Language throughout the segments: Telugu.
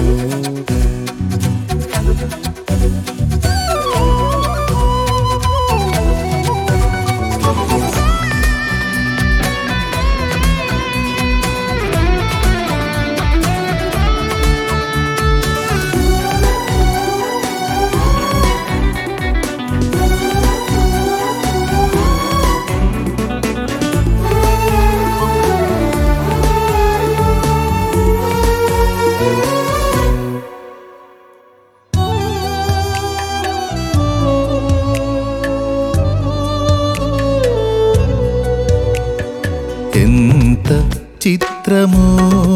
ఎంత చిత్రమో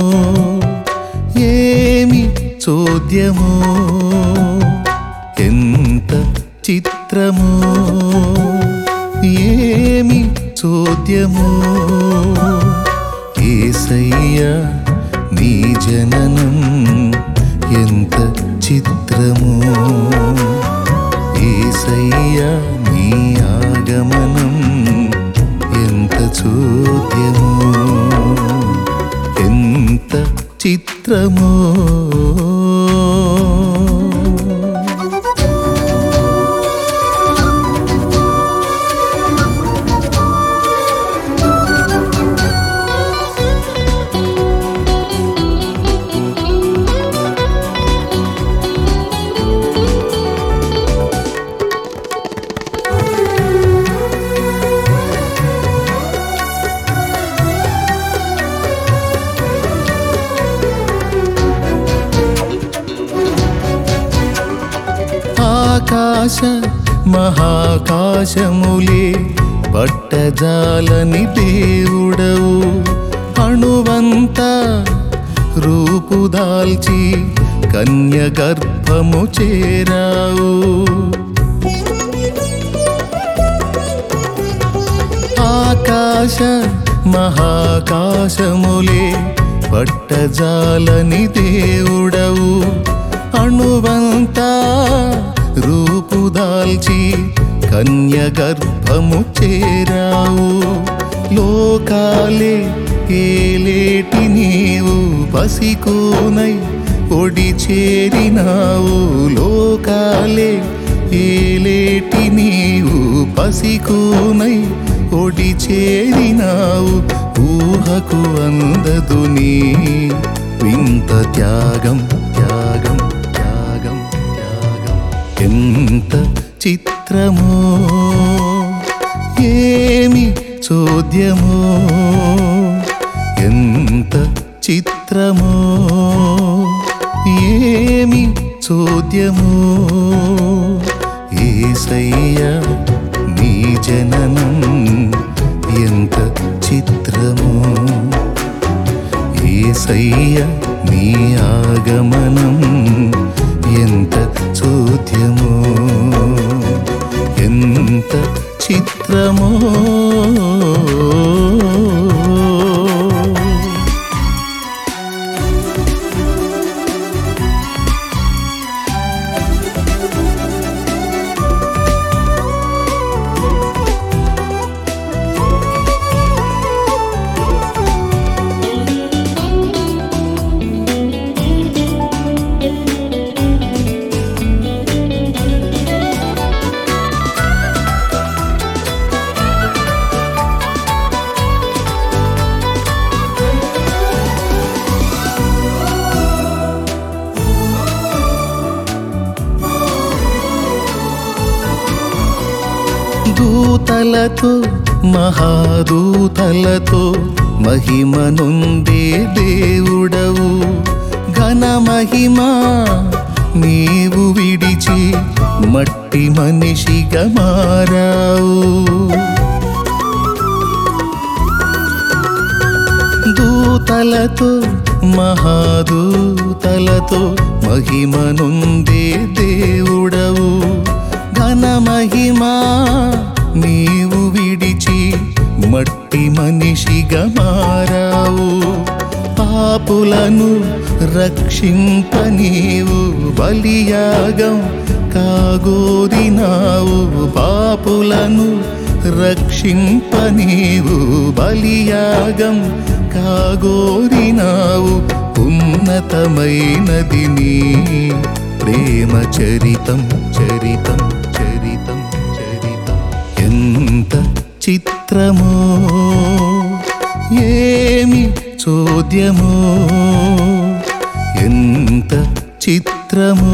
ఏమి చోద్యమో ఎంత చిత్రమో ఏమి చోద్యమో ఏసయ్య నీ జననం ఎంత చిత్రమో ఏసయ్య నీ ఆగమనం ఎంత చోద్యమో ఎంత చిత్రమో ఆకాశ మహాకాశములే పట్టజాలని దేవుడవు అణువంత రూపుదాల్చి కన్య గర్భము చేరావు ఆకాశ మహాకాశములే పట్టజాలని దేవుడవు అణువంతా రూపుదాల్చి కన్య గర్భము చేరావు లోకాలే ఏలేటి నీవు పసికోనై ఒడి చేరినావు లోకాలే ఏలేటి నీవు పసికోనై ఒడి చేరినావు ఊహకు అందదు నీ వింత త్యాగం త్యాగం త్యాగం త్యాగం ఎంత చిత్రమో ఏమి చోద్యమో ఎంత చిత్రమో ఏమి చోద్యమో ఏసయ్య నీ జననం ఎంత చిత్రమో ఏసయ్య నీ ఆగమనం ఎంత చోద్యమో ఎంత చిత్రమో దూతలతో మహాదూతలతో మహిమ నుండే దేవుడవు ఘన మహిమ నీవు విడిచి మట్టి మనిషిగా మారావు దూతలతో మహాదూతలతో మహిమ నుండే దేవుడవు ఘన మహిమా నీవు విడిచి మట్టి మనిషిగా మారావు పాపులను రక్షింప నీవు బలియాగం కాగోరినావు పాపులను రక్షింప నీవు బలియాగం కాగోరినావు ఉన్నతమైనది నీ ప్రేమ చరితం చరితం చరితం చరితం ఎంత చిత్రమో ఏమి చోద్యమో ఎంత చిత్రమో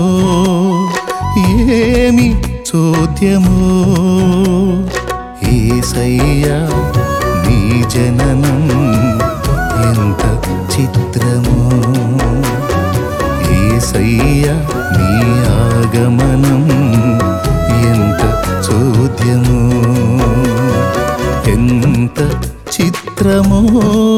ఏమి చోద్యమో ఏసయ్యా నీ జననం ఎంత చిత్రమో ఏసయ్యా నీ ఆగమనం ఎంత చోద్యమో ఎంత చిత్రమో